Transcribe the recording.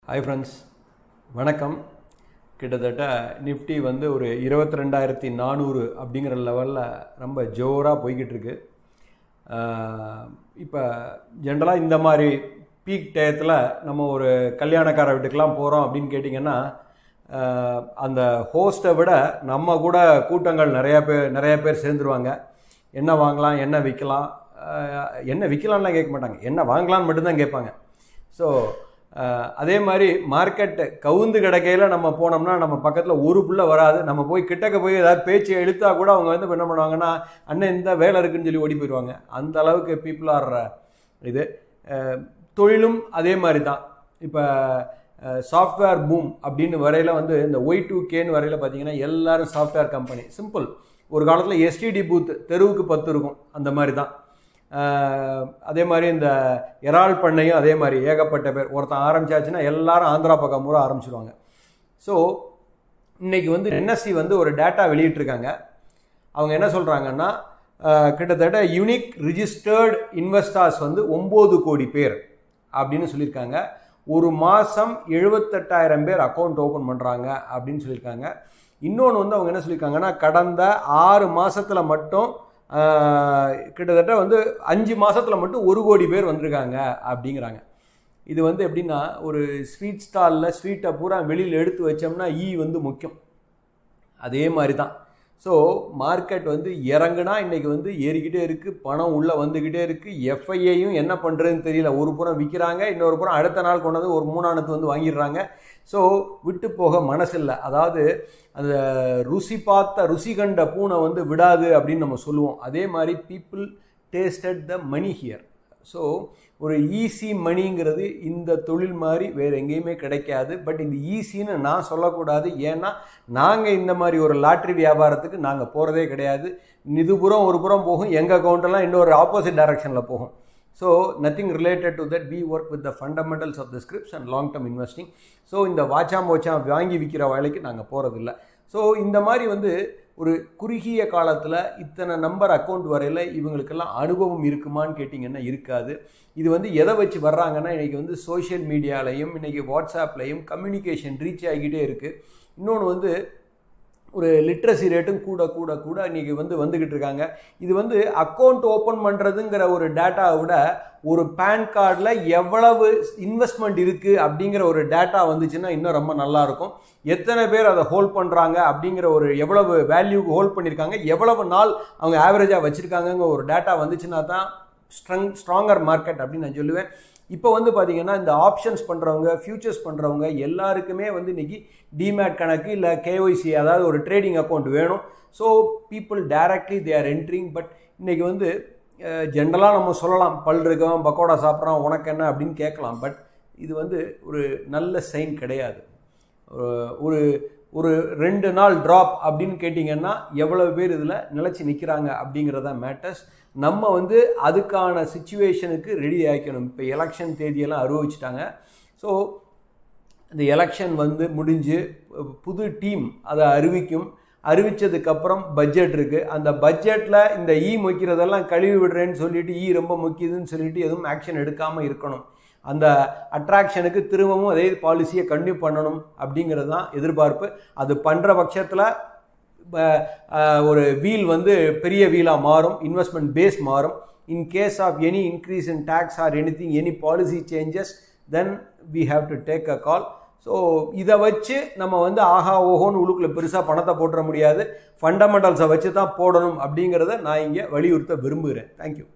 hi friends வணக்கம் கிட்டத்தட்ட Nifty வந்து ஒரு இருபத்தி ரெண்டாயிரத்தி நானூறு அப்படிங்கிற லெவலில் ரொம்ப ஜோராக போய்கிட்டு இருக்கு இப்போ ஜென்ரலாக இந்த மாதிரி பீக் டயத்தில் நம்ம ஒரு கல்யாணக்கார வீட்டுக்கெலாம் போகிறோம் அப்படின்னு கேட்டிங்கன்னா ஆஹ், அந்த ஹோஸ்ட்டை விட நம்ம கூட கூட்டங்கள் நிறையா பேர் நிறைய பேர் சேர்ந்துருவாங்க என்ன வாங்கலாம் என்ன விற்கலாம் ஆஹ், என்ன விற்கலாம்லாம் கேட்க மாட்டாங்க என்ன வாங்கலாம்னு மட்டும்தான் கேட்பாங்க ஸோ அதே மாதிரி மார்க்கெட் கவுந்து கிடக்கையில் நம்ம போனோம்னா நம்ம பக்கத்தில் ஒரு புள்ள வராது நம்ம போய் கிட்டக்க போய் ஏதாவது பேச்சு இழுத்தா கூட அவங்க வந்து இப்ப என்ன பண்ணுவாங்கன்னா அண்ணன் இந்த வேலை இருக்குன்னு சொல்லி ஓடி போயிடுவாங்க அந்த அளவுக்கு பீப்புள் ஆர் இது அஹ், தொழிலும் அதே மாதிரி தான் இப்போ சாஃப்ட்வேர் பூம் அப்படின்னு வரையில் வந்து இந்த ஒய் டூ கேன்னு வரையில் பார்த்தீங்கன்னா எல்லாரும் சாஃப்ட்வேர் கம்பெனி சிம்பிள் ஒரு காலத்தில் எஸ்டிடி பூத் தெருவுக்கு பத்து இருக்கும் அந்த மாதிரி தான் ஆஹ் அதே மாதிரி இந்த இறால் பண்ணையும் அதே மாதிரி ஏகப்பட்ட பேர் ஒருத்தன் ஆரம்பிச்சாச்சுன்னா எல்லாரும் ஆந்திரா பக்கம் பூரா ஆரம்பிச்சிருவாங்க ஸோ இன்னைக்கு வந்து என்எஸ்சி வந்து ஒரு டேட்டா வெளியிட்டிருக்காங்க அவங்க என்ன சொல்கிறாங்கன்னா கிட்டத்தட்ட யூனிக் ரிஜிஸ்டர்டு இன்வெஸ்டர்ஸ் வந்து ஒம்பது கோடி பேர் அப்படின்னு சொல்லியிருக்காங்க ஒரு மாதம் எழுபத்தெட்டாயிரம் பேர் அக்கௌண்ட் ஓப்பன் பண்ணுறாங்க அப்படின்னு சொல்லியிருக்காங்க இன்னொன்று வந்து அவங்க என்ன சொல்லியிருக்காங்கன்னா கடந்த ஆறு மாசத்துல மட்டும் ஆஹ், கிட்டத்தட்ட வந்து அஞ்சு மாசத்துல மட்டும் ஒரு கோடி பேர் வந்திருக்காங்க அப்படிங்கிறாங்க இது வந்து எப்படின்னா ஒரு ஸ்வீட் ஸ்டாலில் ஸ்வீட்டை பூரா வெளியில் எடுத்து வச்சோம்னா ஈ வந்து முக்கியம் அதே மாதிரி தான் ஸோ மார்க்கெட் வந்து இறங்குனா இன்னைக்கு வந்து ஏறிக்கிட்டே இருக்குது பணம் உள்ளே வந்துக்கிட்டே இருக்குது எஃப்ஐஏயும் என்ன பண்ணுறதுன்னு தெரியல ஒரு புறம் விற்கிறாங்க இன்னொரு புறம் அடுத்த நாள் கொண்டு வந்து ஒரு மூணானத்து வந்து வாங்கிடுறாங்க ஸோ விட்டு போக மனசில்லை அதாவது அந்த ருசி பார்த்த ருசி கண்ட பூனை வந்து விடாது அப்படின்னு நம்ம சொல்லுவோம் அதே மாதிரி people tasted the money here so ஒரு ஈஸி மணிங்கிறது இந்த தொழில் மாதிரி வேறு எங்கேயுமே கிடைக்காது பட் இந்த ஈஸின்னு நான் சொல்லக்கூடாது ஏன்னா நாங்கள் இந்த மாதிரி ஒரு லாட்ரி வியாபாரத்துக்கு நாங்கள் போகிறதே கிடையாது இதுபுறம் ஒரு புறம் போகும் எங்கள் அக்கௌண்ட்டெல்லாம் இன்னொரு ஆப்போசிட் டைரக்ஷனில் போகும் so nothing related to that we work with the fundamentals of the scripts and long term investing so இந்த வாச்சாம் போச்சாம் வாங்கி விற்கிற வேலைக்கு நாங்கள் போகிறதில்ல ஸோ இந்த மாதிரி வந்து ஒரு குறுகிய காலத்தில் இத்தனை நம்பர் அக்கௌண்ட் வரையில் இவங்களுக்கெல்லாம் அனுபவம் இருக்குமான்னு கேட்டிங்கன்னா இருக்காது இது வந்து எதை வச்சு வர்றாங்கன்னா இன்றைக்கி வந்து சோஷியல் மீடியாலையும் இன்றைக்கி வாட்ஸ்அப்லையும் கம்யூனிகேஷன் ரீச் ஆகிக்கிட்டே இருக்குது இன்னொன்று வந்து ஒரு லிட்ரஸி ரேட்டும் கூட கூட கூட இன்றைக்கி வந்து வந்துக்கிட்டு இருக்காங்க இது வந்து அக்கௌண்ட் ஓப்பன் பண்ணுறதுங்கிற ஒரு டேட்டாவை விட ஒரு பேன் கார்டில் எவ்வளவு இன்வெஸ்ட்மெண்ட் இருக்குது அப்படிங்கிற ஒரு டேட்டா வந்துச்சுன்னா இன்னும் ரொம்ப நல்லாயிருக்கும் எத்தனை பேர் அதை ஹோல்ட் பண்ணுறாங்க அப்படிங்கிற ஒரு எவ்வளவு வேல்யூக்கு ஹோல்ட் பண்ணியிருக்காங்க எவ்வளவு நாள் அவங்க ஆவரேஜாக வச்சுருக்காங்கங்கிற ஒரு டேட்டா வந்துச்சுன்னா தான் ஸ்ட்ரங் ஸ்ட்ராங்கர் மார்க்கெட் அப்படின்னு நான் சொல்லுவேன் இப்போ வந்து பார்த்தீங்கன்னா இந்த ஆப்ஷன்ஸ் பண்ணுறவங்க ஃபியூச்சர்ஸ் பண்ணுறவங்க எல்லாருக்குமே வந்து இன்னைக்கு டிமேட் கணக்கு இல்லை கேஒய்சி அதாவது ஒரு ட்ரேடிங் அக்கௌண்ட் வேணும் so people directly they are entering but இன்னைக்கு வந்து ஜென்ரலாக நம்ம சொல்லலாம் பல் இருக்கவன் பக்கோடா சாப்பிட்றான் உனக்கு என்ன அப்படின்னு கேட்கலாம் பட் இது வந்து ஒரு நல்ல சைன் கிடையாது ஒரு- ஒரு ஒரு ரெண்டு நாள் ட்ராப் அப்படின்னு கேட்டிங்கன்னா எவ்வளவு பேர் இதில் நிலச்சி நிற்கிறாங்க அப்படிங்கிறத மேட்டர்ஸ் நம்ம வந்து அதுக்கான சுச்சுவேஷனுக்கு ரெடி ஆகிக்கணும் இப்போ எலெக்ஷன் தேதியெல்லாம் அறிவிச்சிட்டாங்க ஸோ இந்த எலெக்ஷன் வந்து முடிஞ்சு புது டீம் அதை அறிவிக்கும் அறிவிச்சதுக்கப்புறம் பட்ஜெட் இருக்குது அந்த பட்ஜெட்டில் இந்த ஈ மொய்க்கிறதெல்லாம் கழுவி விடுறேன்னு சொல்லிட்டு ஈ ரொம்ப முக்கியதுன்னு சொல்லிட்டு எதுவும் ஆக்ஷன் எடுக்காமல் இருக்கணும் அந்த அட்ராக்ஷனுக்கு திரும்பவும் அதே பாலிசியை கண்டினியூ பண்ணணும் அப்படிங்கிறது தான் எதிர்பார்ப்பு அது பண்ணுற பட்சத்தில் ஒரு வீல் வந்து பெரிய வீலாக மாறும் இன்வெஸ்ட்மெண்ட் பேஸ் மாறும் in case of any increase in tax or any thing any policy changes then we have to take a call so இதை வச்சு நம்ம வந்து ஆஹா ஓஹோன்னு உள்ளுக்குள்ள பெருசாக பணத்தை போட்டுற முடியாது ஃபண்டமெண்டல்ஸை வச்சு தான் போடணும் அப்படிங்கிறத நான் இங்கே வலியுறுத்த விரும்புகிறேன் தேங்க்யூ